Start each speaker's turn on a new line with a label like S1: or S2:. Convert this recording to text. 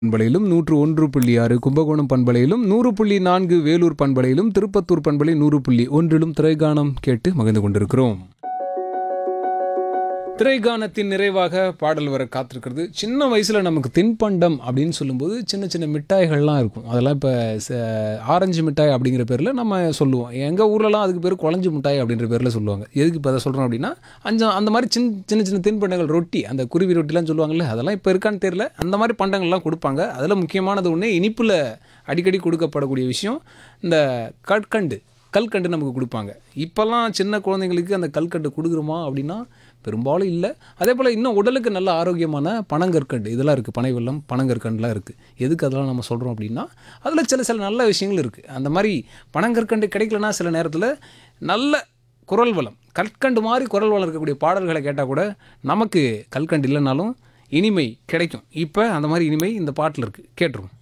S1: பண்பலையிலும் நூற்று ஒன்று புள்ளி ஆறு கும்பகோணம் பண்பலையிலும் நூறு புள்ளி நான்கு வேலூர் பண்பலையிலும் திருப்பத்தூர் பண்பலை நூறு புள்ளி ஒன்றிலும் திரைகானம் கேட்டு மகிழ்ந்து கொண்டிருக்கிறோம் திரைகானத்தின் நிறைவாக பாடல் வர காத்திருக்கிறது சின்ன வயசில் நமக்கு தின்பண்டம் அப்படின்னு சொல்லும்போது சின்ன சின்ன மிட்டாய்கள்லாம் இருக்கும் அதெல்லாம் இப்போ ஆரஞ்சு மிட்டாய் அப்படிங்கிற பேரில் நம்ம சொல்லுவோம் எங்கள் ஊர்லலாம் அதுக்கு பேர் குழஞ்சு மிட்டாய் அப்படின்ற பேரில் சொல்லுவாங்க எதுக்கு இப்போ அதை சொல்கிறோம் அப்படின்னா அஞ்சு அந்த மாதிரி சின்ன சின்ன சின்ன தின்பண்டங்கள் ரொட்டி அந்த குருவி ரொட்டிலாம் சொல்லுவாங்கல்ல அதெல்லாம் இப்போ இருக்கான்னு தெரியல அந்த மாதிரி பண்டங்கள்லாம் கொடுப்பாங்க அதில் முக்கியமானது ஒன்று இனிப்பில் அடிக்கடி கொடுக்கப்படக்கூடிய விஷயம் இந்த கற்கண்டு கல்கண்டு நமக்கு கொடுப்பாங்க இப்போல்லாம் சின்ன குழந்தைங்களுக்கு அந்த கல்கண்டு கொடுக்குறோமா அப்படின்னா பெரும்பாலும் இல்லை அதே போல் இன்னும் உடலுக்கு நல்ல ஆரோக்கியமான பனங்கற்கண்டு இதெல்லாம் இருக்குது பனை வெல்லம் பனங்கற்கண்டுலாம் இருக்குது எதுக்கு அதெல்லாம் நம்ம சொல்கிறோம் அப்படின்னா அதில் சில சில நல்ல விஷயங்கள் இருக்குது அந்த மாதிரி பனங்கற்கண்டு கிடைக்கலனா சில நேரத்தில் நல்ல குரல் வளம் கற்கண்டு மாதிரி குரல் வளம் இருக்கக்கூடிய பாடல்களை கேட்டால் கூட நமக்கு கல்கண்டு இல்லைனாலும் இனிமை கிடைக்கும் இப்போ அந்த மாதிரி இனிமை இந்த பாட்டில் இருக்குது கேட்டுருவோம்